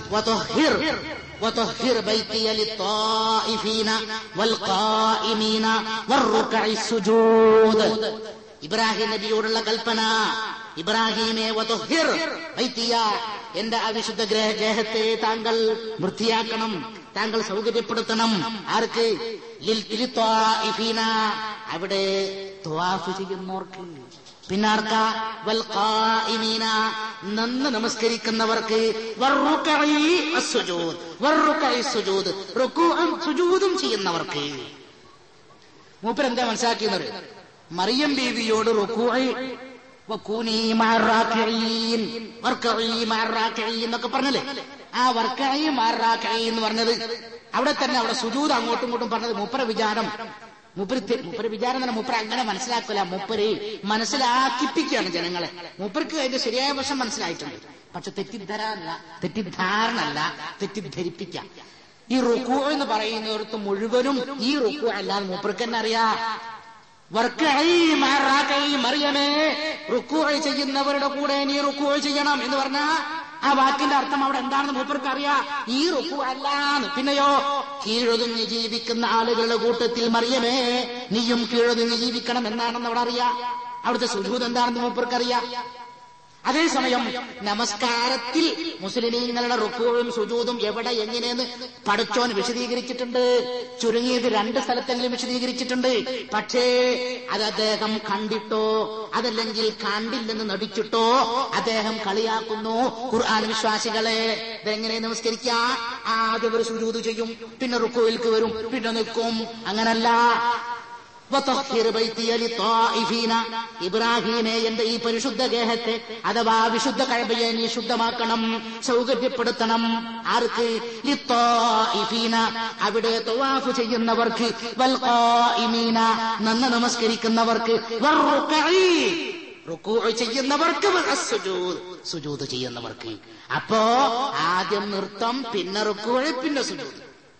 وطهر بيتي للطائفين والقائمين والركع السجود ഇബ്രാഹിം നബിയോടുള്ള കൽപ്പന ഇബ്രാഹിമെ വതുഹിർ വൈത്തിയ എന്റെ അവിശുദ്ധ ഗ്രഹ ഗ്രഹത്തെ താങ്കൾ വൃത്തിയാക്കണം താങ്കൾ സൗകര്യപ്പെടുത്തണം ആർക്ക് ലിൽത്വാഇഫീന അവിടെ ത്വാഫ് ചെയ്യുന്നവർക്ക് പിന്നാർക്ക വൽഖായിമീന നന്ന് നമസ്കരിക്കുന്നവർക്ക് വറുക്കഈ അസ്സുജൂദ് വറുക്കഈ സുജൂദ് റുകൂഉം സുജൂദും ചെയ്യുന്നവർക്ക് മൂപ്പരെന്താ മനസ്സിലാക്കിയെന്നത് മറിയം ബീവിയോട് റുക്കൂഇ വക്കൂനി മഅറാക്കിഈൻ വർക്കഈ മഅറാക്കിഈൻ എന്നൊക്കെ പറഞ്ഞല്ലേ ആ വർക്കഈ മഅറാക്കിഈൻ എന്ന് പറഞ്ഞത് അവിടെ തന്നെ അവിടെ സുജൂദ് അങ്ങോട്ടും ഇങ്ങോട്ടും പറഞ്ഞത് മൂപ്പര വിചാരം മൂപ്പര് തെ- മൂപ്പര് വിചാരം തന്നെ മൂപ്പര് അങ്ങനെ മനസ്സിലാക്കില്ല മൂപ്പര് മനസ്സിലാക്കിപ്പിക്കുകയാണ് ജനങ്ങളെ മൂപ്പർക്ക് അതിന്റെ ശരിയായ വശം മനസ്സിലായിട്ടുണ്ട് പക്ഷെ തെറ്റിദ്ധരാനല്ല തെറ്റിദ്ധാരണല്ല തെറ്റിദ്ധരിപ്പിക്കാം ഈ റുക്കു എന്ന് പറയുന്നിടത്ത് മുഴുവനും ഈ റുക്കു അല്ലാതെ മൂപ്പർക്ക് തന്നെ അറിയാം വർക്കഈ മഅറാക്കഈ മറിയമേ റുക്കൂ ചെയ്യുന്നവരുടെ കൂടെ നീ റുക്കൂ ചെയ്യണം എന്ന് പറഞ്ഞാ ആ വാക്കിന്റെ അർത്ഥം അവിടെ എന്താണെന്ന് മൂപ്പർക്ക് അറിയാം ഈ റുക്കു അല്ലാന്ന് പിന്നെയോ കീഴൊതുങ്ങി ജീവിക്കുന്ന ആളുകളുടെ കൂട്ടത്തിൽ മറിയമേ നീയും കീഴൊതുങ്ങി ജീവിക്കണം എന്നാണെന്ന് അവിടെ അറിയാം അവിടുത്തെ സുജൂത് എന്താണെന്ന് മൂപ്പർക്കറിയാം അതേസമയം നമസ്കാരത്തിൽ മുസ്ലിമീങ്ങളുടെ റുക്കുവും സുജൂതും എവിടെ എങ്ങനെയെന്ന് പഠിച്ചോൻ വിശദീകരിച്ചിട്ടുണ്ട് ചുരുങ്ങിയത് രണ്ട് സ്ഥലത്തെങ്കിലും വിശദീകരിച്ചിട്ടുണ്ട് പക്ഷേ അത് അദ്ദേഹം കണ്ടിട്ടോ അതല്ലെങ്കിൽ കണ്ടില്ലെന്ന് നടിച്ചിട്ടോ അദ്ദേഹം കളിയാക്കുന്നു ഖുർആൻ വിശ്വാസികളെ ഇതെങ്ങനെ നമസ്കരിക്കുക ആദ്യം ഒരു സുജൂത് ചെയ്യും പിന്നെ റുക്കുവിൽക്ക് വരും പിന്നെ നിൽക്കും അങ്ങനല്ല വതഹ്ഹിർ ബൈത്തിയ ലിത്വാഇഫീന. ഇബ്രാഹീമെ എന്റെ ഈ പരിശുദ്ധ ഗേഹത്തെ അഥവാ വിശുദ്ധ കഴബയെ നീ ശുദ്ധമാക്കണം സൗകര്യപ്പെടുത്തണം ആർക്ക് ലിത്വാഇഫീന. അവിടെ തവാഫ് ചെയ്യുന്നവർക്ക് വൽ ഖായിമീന. നന്ന് നമസ്കരിക്കുന്നവർക്ക് വറുക്കഈ. റുക്കൂ ചെയ്യുന്നവർക്ക് വസ്സുജൂദ്. സുജൂദ് ചെയ്യുന്നവർക്ക് അപ്പോ ആദ്യം നൃത്തം പിന്നെ റുക്കൂ പിന്നെ സുജൂദ്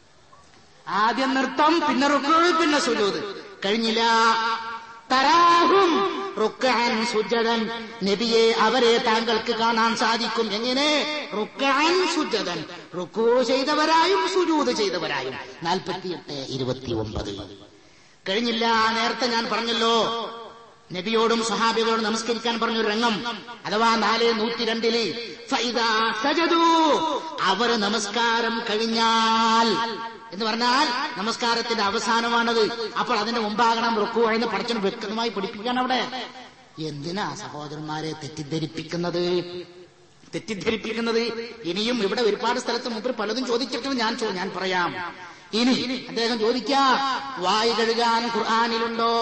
ആദ്യം നൃത്തം പിന്നെ റുക്കോഴ് പിന്നെ സുജൂത് കഴിഞ്ഞില്ല തരാഹും റുക്കാൻ സുജതൻ നബിയെ അവരെ താങ്കൾക്ക് കാണാൻ സാധിക്കും എങ്ങനെ റുക്കാൻ സുജതൻ റുക്കോ ചെയ്തവരായും സുജൂത് ചെയ്തവരായും നാൽപ്പത്തിയെട്ട് ഇരുപത്തി ഒമ്പത് കഴിഞ്ഞില്ല നേരത്തെ ഞാൻ പറഞ്ഞല്ലോ നബിയോടും സഹാബികളോടും നമസ്കരിക്കാൻ പറഞ്ഞൊരു രംഗം അഥവാ നാല് നൂറ്റി രണ്ടില് ഫൈദാ സജദൂ അവർ നമസ്കാരം കഴിഞ്ഞാൽ എന്ന് പറഞ്ഞാൽ നമസ്കാരത്തിന്റെ അവസാനമാണത് അപ്പോൾ അതിന്റെ മുമ്പാകണം റുക്കു എന്ന് പഠിച്ചു വ്യക്തമായി പഠിപ്പിക്കാൻ അവിടെ എന്തിനാ സഹോദരന്മാരെ തെറ്റിദ്ധരിപ്പിക്കുന്നത് തെറ്റിദ്ധരിപ്പിക്കുന്നത് ഇനിയും ഇവിടെ ഒരുപാട് സ്ഥലത്ത് മുമ്പ് പലതും ചോദിച്ചിട്ടുണ്ട് ഞാൻ ചോ- ഞാൻ പറയാം ഇനി അദ്ദേഹം ചോദിക്കാ വായി കഴുകാൻ ഖുർആാനിലുണ്ടോ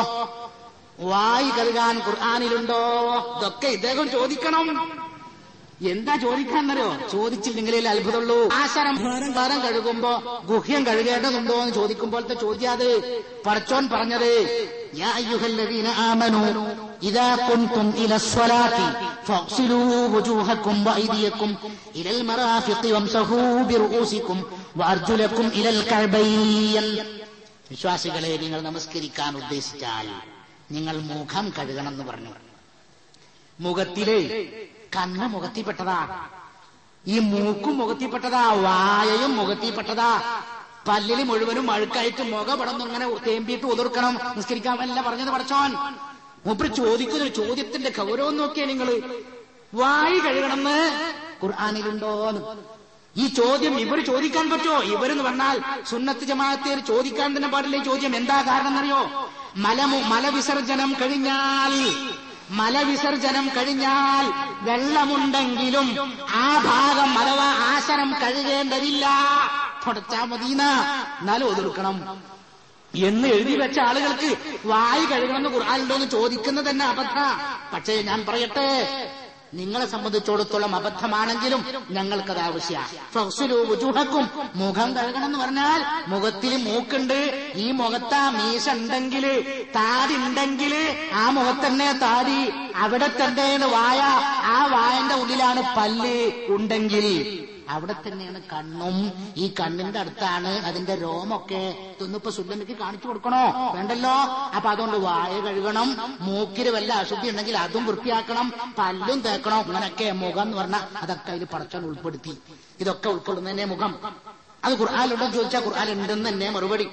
വായി കഴുകാൻ ഖുർആാനിലുണ്ടോ ഇതൊക്കെ ഇദ്ദേഹം ചോദിക്കണം എന്താ ചോദിക്കാന്നറിയോ ചോദിച്ചില്ലെങ്കിലേ അത്ഭുതമുള്ളൂ ആശരം ഭാരം കഴുകുമ്പോ ഗുഹ്യം കഴുകേണ്ടതുണ്ടോ എന്ന് ചോദിക്കുമ്പോഴത്തെ ചോദ്യം അത് പറച്ചോൻ പറഞ്ഞത് യാ അയ്യുഹല്ലദീന ആമനൂ ഇദാ കുൻതും ഇലസ്വലാത്തി ഫഗ്സിലൂ വുജൂഹക്കും വഅയ്ദിയക്കും ഇലൽ മറാഫിഖി വംസഹൂ ബിറുഊസിക്കും വഅർജുലക്കും ഇലൽ കഅബൈൻ വിശ്വാസികളെ നിങ്ങൾ നമസ്കരിക്കാൻ ഉദ്ദേശിച്ചാൽ നിങ്ങൾ മുഖം കഴുകണം എന്ന് പറഞ്ഞു മുഖത്തില് കണ്ണ് മുഖത്തിൽപ്പെട്ടതാ ഈ മൂക്കും മുഖത്തിൽപ്പെട്ടതാ വായയും മുഖത്തിൽപ്പെട്ടതാ പല്ലില് മുഴുവനും അഴുക്കായിട്ട് മുഖപടം ഇങ്ങനെ തേമ്പിയിട്ട് ഒതുർക്കണം നിസ്കരിക്കാമല്ല പറഞ്ഞത് പഠിച്ചോൻ മൂപ്പര് ചോദിക്കുന്ന ചോദ്യത്തിന്റെ ഗൗരവം നോക്കിയാ നിങ്ങള് വായി കഴുകണമെന്ന് ഖുർആാനിലുണ്ടോന്ന് ഈ ചോദ്യം ഇവർ ചോദിക്കാൻ പറ്റുമോ ഇവരെന്ന് പറഞ്ഞാൽ സുന്നത്ത് ജമാഅത്തേർ ചോദിക്കാൻ തന്നെ പാടില്ല ഈ ചോദ്യം എന്താ കാരണം എന്നറിയോ മലമു മലവിസർജനം കഴിഞ്ഞാൽ മലവിസർജനം കഴിഞ്ഞാൽ വെള്ളമുണ്ടെങ്കിലും ആ ഭാഗം അഥവാ ആശനം കഴുകേണ്ടതില്ല തുടച്ചാ മതീന എന്നാലും ഒതുക്കണം എന്ന് എഴുതി വെച്ച ആളുകൾക്ക് വായി കഴുകണമെന്ന് ഖുർആാനുണ്ടോന്ന് ചോദിക്കുന്നത് തന്നെ അബദ്ധ പക്ഷേ ഞാൻ പറയട്ടെ നിങ്ങളെ സംബന്ധിച്ചിടത്തോളം അബദ്ധമാണെങ്കിലും ഞങ്ങൾക്കത് ആവശ്യമാക്കും മുഖം കഴുകണം എന്ന് പറഞ്ഞാൽ മുഖത്തിൽ മൂക്കുണ്ട് ഈ മുഖത്ത് ആ മീശ ഉണ്ടെങ്കിൽ താടി ഉണ്ടെങ്കിൽ ആ മുഖത്തന്നെ താടി അവിടെ തന്നെയാണ് വായ ആ വായന്റെ ഉള്ളിലാണ് പല്ല് ഉണ്ടെങ്കിൽ അവിടെ തന്നെയാണ് കണ്ണും ഈ കണ്ണിന്റെ അടുത്താണ് അതിന്റെ രോമൊക്കെ ഇതൊന്നിപ്പോ സുല്ലമിക്ക് കാണിച്ചു കൊടുക്കണോ വേണ്ടല്ലോ അപ്പൊ അതുകൊണ്ട് വായ കഴുകണം മൂക്കിന് വല്ല അശുദ്ധി ഉണ്ടെങ്കിൽ അതും വൃത്തിയാക്കണം പല്ലും തേക്കണം അങ്ങനൊക്കെ മുഖം എന്ന് പറഞ്ഞാൽ അതൊക്കെ അതിൽ പടച്ചാൽ ഉൾപ്പെടുത്തി ഇതൊക്കെ ഉൾക്കൊള്ളുന്നതന്നെ മുഖം അത് ഖുർആാനുണ്ടോ ചോദിച്ചാൽ ഖുർആൻ ഉണ്ടെന്ന് തന്നെ മറുപടി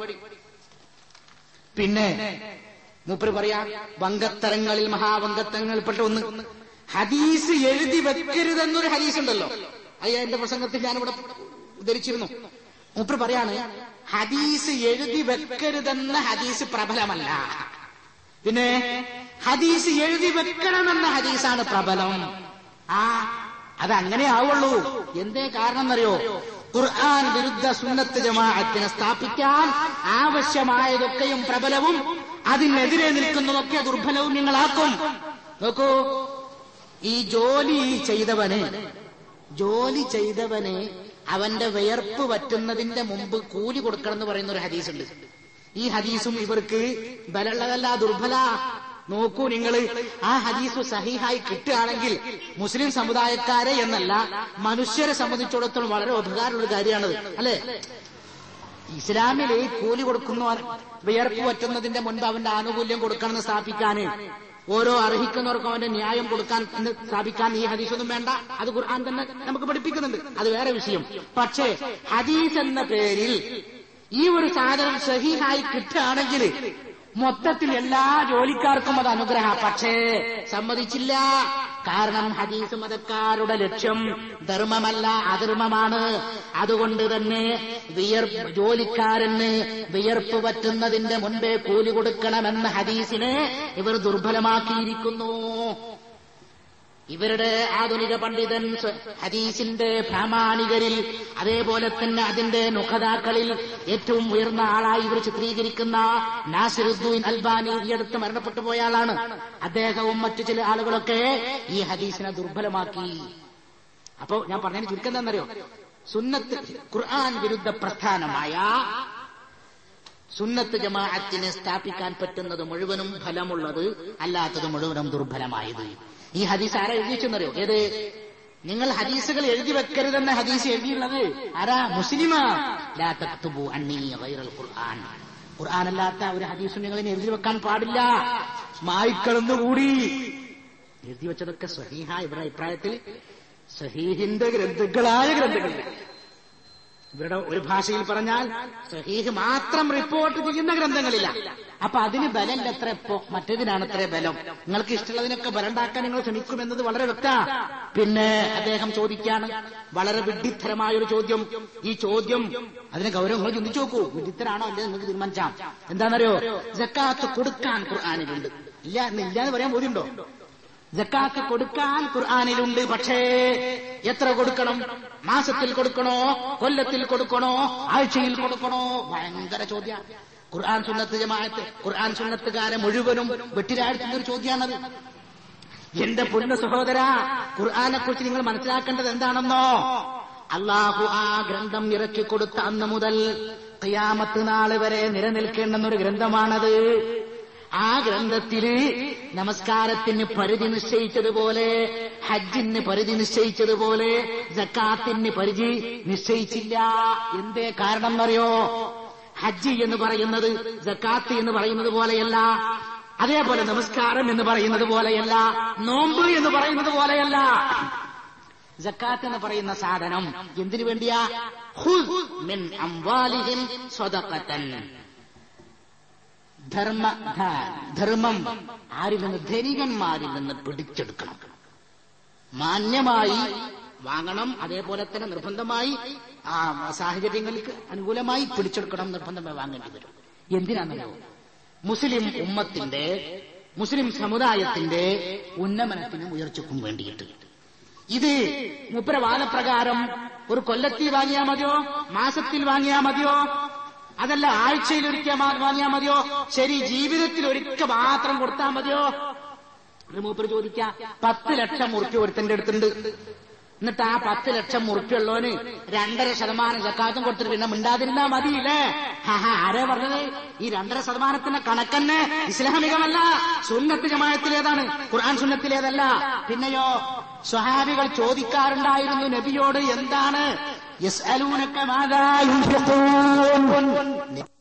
പിന്നെ മൂപ്പര് പറയാ വങ്കത്തരങ്ങളിൽ മഹാവങ്കത്തരങ്ങളിൽപ്പെട്ട ഒന്ന് ഹദീസ് എഴുതി വെക്കരുതെന്നൊരു ഹദീസ് ഉണ്ടല്ലോ അയ്യ എന്റെ പ്രസംഗത്തിൽ ഞാനിവിടെ ഉദ്ധരിച്ചിരുന്നു മൂപ്പര് പറയാണ് ഹദീസ് എഴുതി വെക്കരുതെന്ന ഹദീസ് പ്രബലമല്ല പിന്നെ ഹദീസ് എഴുതി വെക്കണമെന്ന ഹദീസാണ് പ്രബലം ആ അത് അങ്ങനെ ആവുള്ളൂ എന്തേ കാരണം എന്നറിയോ ഖുർആൻ വിരുദ്ധ സുന്നത്ത് ജമാഅത്തിനെ സ്ഥാപിക്കാൻ ആവശ്യമായതൊക്കെയും പ്രബലവും അതിനെതിരെ നിൽക്കുന്നതൊക്കെ ദുർബലവും നിങ്ങളാക്കും നോക്കൂ ഈ ജോലി ചെയ്തവന് ജോലി ചെയ്തവന് അവന്റെ വിയർപ്പ് പറ്റുന്നതിന്റെ മുമ്പ് കൂലി കൊടുക്കണം എന്ന് പറയുന്ന ഒരു ഹദീസുണ്ട് ഈ ഹദീസും ഇവർക്ക് ബലമുള്ളതല്ല ദുർബല നോക്കൂ നിങ്ങൾ ആ ഹദീസ് സഹിഹായി കിട്ടുകയാണെങ്കിൽ മുസ്ലിം സമുദായക്കാരെ എന്നല്ല മനുഷ്യരെ സംബന്ധിച്ചിടത്തോളം വളരെ ഉപകാരമുള്ള കാര്യമാണത് അല്ലേ ഇസ്ലാമില് കൂലി കൊടുക്കുന്നവർ വിയർപ്പ് പറ്റുന്നതിന്റെ മുൻപ് അവന്റെ ആനുകൂല്യം കൊടുക്കണമെന്ന് സ്ഥാപിക്കാന് ഓരോ അർഹിക്കുന്നവർക്കും അവന്റെ ന്യായം കൊടുക്കാൻ എന്ന് സ്ഥാപിക്കാൻ ഈ ഹദീസൊന്നും വേണ്ട അത് ഖുർആൻ തന്നെ നമുക്ക് പഠിപ്പിക്കുന്നുണ്ട് അത് വേറെ വിഷയം പക്ഷേ ഹദീസ് എന്ന പേരിൽ ഈ ഒരു സാധനം സഹിഹായി കിട്ടുകയാണെങ്കിൽ മൊത്തത്തിൽ എല്ലാ ജോലിക്കാർക്കും അത് അനുഗ്രഹ പക്ഷേ സമ്മതിച്ചില്ല കാരണം ഹദീസ് മതക്കാരുടെ ലക്ഷ്യം ധർമ്മമല്ല അധർമ്മമാണ് അതുകൊണ്ട് തന്നെ വിയർ ജോലിക്കാരന് വിയർപ്പ് പറ്റുന്നതിന്റെ മുൻപേ കൂലി കൊടുക്കണമെന്ന ഹദീസിനെ ഇവർ ദുർബലമാക്കിയിരിക്കുന്നു ഇവരുടെ ആധുനിക പണ്ഡിതൻ സ്വ- ഹദീസിന്റെ പ്രാമാണികരിൽ അതേപോലെ തന്നെ അതിന്റെ നുഖതാക്കളിൽ ഏറ്റവും ഉയർന്ന ആളായി ഇവർ ചിത്രീകരിക്കുന്ന നാസിറുദ്ദീൻ അൽബാനി ഈ അടുത്ത് മരണപ്പെട്ടു പോയ ആളാണ് അദ്ദേഹവും മറ്റു ചില ആളുകളൊക്കെ ഈ ഹദീസിനെ ദുർബലമാക്കി അപ്പോ ഞാൻ പറഞ്ഞതിന് ചുരുക്കം എന്താണെന്നറിയോ സുന്നത്ത് ഖുർആൻ വിരുദ്ധ പ്രസ്ഥാനമായ സുന്നത്ത് ജമാഅത്തിനെ സ്ഥാപിക്കാൻ പറ്റുന്നത് മുഴുവനും ഫലമുള്ളത് അല്ലാത്തത് മുഴുവനും ദുർബലമായത് ഈ ഹദീസ് ആരാ എഴുതി വെച്ചെന്നറിയോ ഏത് നിങ്ങൾ ഹദീസുകൾ എഴുതി വെക്കരുതെന്ന ഹദീസ് എഴുതിയുള്ളത് ആരാ മുസ്ലിമാ ലാ തക്തുബു അന്നീ ഗൈറൽ ഖുർആൻ ഖുർആൻ അല്ലാത്ത ഒരു ഹദീസും നിങ്ങൾ ഇനി എഴുതി വെക്കാൻ പാടില്ല മായിക്കളന്നുകൂടി എഴുതി വെച്ചതൊക്കെ സഹീഹ ഇവരുടെ അഭിപ്രായത്തിൽ സഹീഹിന്റെ ഗ്രന്ഥങ്ങളായ ഗ്രന്ഥങ്ങളില്ല ഇവരുടെ ഒരു ഭാഷയിൽ പറഞ്ഞാൽ സഹീഹ് മാത്രം റിപ്പോർട്ട് ചെയ്യുന്ന ഗ്രന്ഥങ്ങളില്ല അപ്പൊ അതിന് ബലം എത്ര ഇപ്പോ മറ്റേതിനാണ് എത്ര ബലം നിങ്ങൾക്ക് ഇഷ്ടമുള്ളതിനൊക്കെ ബലണ്ടാക്കാൻ നിങ്ങൾ ശ്രമിക്കുമെന്നത് വളരെ വ്യക്ത പിന്നെ അദ്ദേഹം ചോദിക്കാണ് വളരെ വിഡ്ഢിത്തരമായ ഒരു ചോദ്യം ഈ ചോദ്യം അതിന് ഗൗരവം നിങ്ങൾ ചിന്തിച്ചു നോക്കൂ വിഡ്ഢിത്തരാണോ അല്ലേ നിങ്ങൾക്ക് തീരുമാനിച്ചാം എന്താണെന്നറിയോ ജക്കാത്ത് കൊടുക്കാൻ ഖുർആാനിലുണ്ട് ഇല്ല എന്ന് ഇല്ല എന്ന് പറയാൻ ബോധ്യമുണ്ടോ ജക്കാത്ത് കൊടുക്കാൻ ഖുർആാനിലുണ്ട് പക്ഷേ എത്ര കൊടുക്കണം മാസത്തിൽ കൊടുക്കണോ കൊല്ലത്തിൽ കൊടുക്കണോ ആഴ്ചയിൽ കൊടുക്കണോ ഭയങ്കര ചോദ്യ ഖുർആൻ സുന്നത്ത് ജമാഅത്ത് ഖുർആൻ സുന്നത്തുകാരെ മുഴുവനും വെട്ടിരാഴ്ത്തുന്ന ഒരു ചോദ്യമാണത് എന്റെ പൊന്ന സഹോദര ഖുർആനെ കുറിച്ച് നിങ്ങൾ മനസ്സിലാക്കേണ്ടത് എന്താണെന്നോ അള്ളാഹു ആ ഗ്രന്ഥം ഇറക്കി കൊടുത്ത അന്ന് മുതൽ ഖിയാമത്ത് നാള് വരെ നിലനിൽക്കേണ്ടുന്ന ഒരു ഗ്രന്ഥമാണത് ആ ഗ്രന്ഥത്തില് നമസ്കാരത്തിന് പരിധി നിശ്ചയിച്ചതുപോലെ ഹജ്ജിന് പരിധി നിശ്ചയിച്ചതുപോലെ ജക്കാത്തിന് പരിധി നിശ്ചയിച്ചില്ല എന്തേ കാരണം എന്നറിയോ ഹജ്ജ് എന്ന് പറയുന്നത് ജക്കാത്ത് എന്ന് പറയുന്നത് പോലെയല്ല അതേപോലെ നമസ്കാരം എന്ന് പറയുന്നത് പോലെയല്ല നോമ്പ് എന്ന് പറയുന്നത് പോലെയല്ല ജക്കാത്ത് എന്ന് പറയുന്ന സാധനം എന്തിനു വേണ്ടിയാ ഖുദ് മിൻ അംവാലിഹിം സ്വദഖത്തൻ ധർമ്മ ധ- ധർമ്മം ആരിൽ നിന്ന് ധനികന്മാരിൽ നിന്ന് പിടിച്ചെടുക്കണം മാന്യമായി വാങ്ങണം അതേപോലെ തന്നെ നിർബന്ധമായി ആ സാഹചര്യങ്ങൾക്ക് അനുകൂലമായി പിടിച്ചെടുക്കണം നിർബന്ധമായി വാങ്ങേണ്ടി വരും എന്തിനാണെന്നോ മുസ്ലിം ഉമ്മത്തിന്റെ മുസ്ലിം സമുദായത്തിന്റെ ഉന്നമനത്തിനും ഉയർച്ചക്കും വേണ്ടിയിട്ട് ഇത് മുപ്പര വാദപ്രകാരം ഒരു കൊല്ലത്തിൽ വാങ്ങിയാൽ മതിയോ മാസത്തിൽ വാങ്ങിയാൽ മതിയോ അതല്ല ആഴ്ചയിൽ ഒരിക്കൽ മാ- വാങ്ങിയാൽ മതിയോ ശരി ജീവിതത്തിൽ ഒരിക്കൽ മാത്രം കൊടുത്താൽ മതിയോ ഒരു മൂപ്പര് ചോദിക്കാം പത്ത് ലക്ഷം മുറുക്കി ഒരുത്തന്റെ അടുത്തുണ്ട് എന്നിട്ട് ആ പത്ത് ലക്ഷം മുറുക്കിയുള്ളവന് രണ്ടര ശതമാനം ജക്കാത്തും കൊടുത്തിട്ട് പിന്നെ മിണ്ടാതിരുന്നാ മതിയില്ലേ ഹാ ആരാ പറഞ്ഞത് ഈ രണ്ടര ശതമാനത്തിന്റെ കണക്കന്നെ ഇസ്ലാമികമല്ല സുന്നത്ത് ജമായത്തിലേതാണ് ഖുർആൻ സുന്നത്തിലേതല്ല പിന്നെയോ സ്വഹാബികൾ ചോദിക്കാറുണ്ടായിരുന്നു നബിയോട് എന്താണ് യസ്അലൂനക മാതാ യുൻഫിഖൂൻ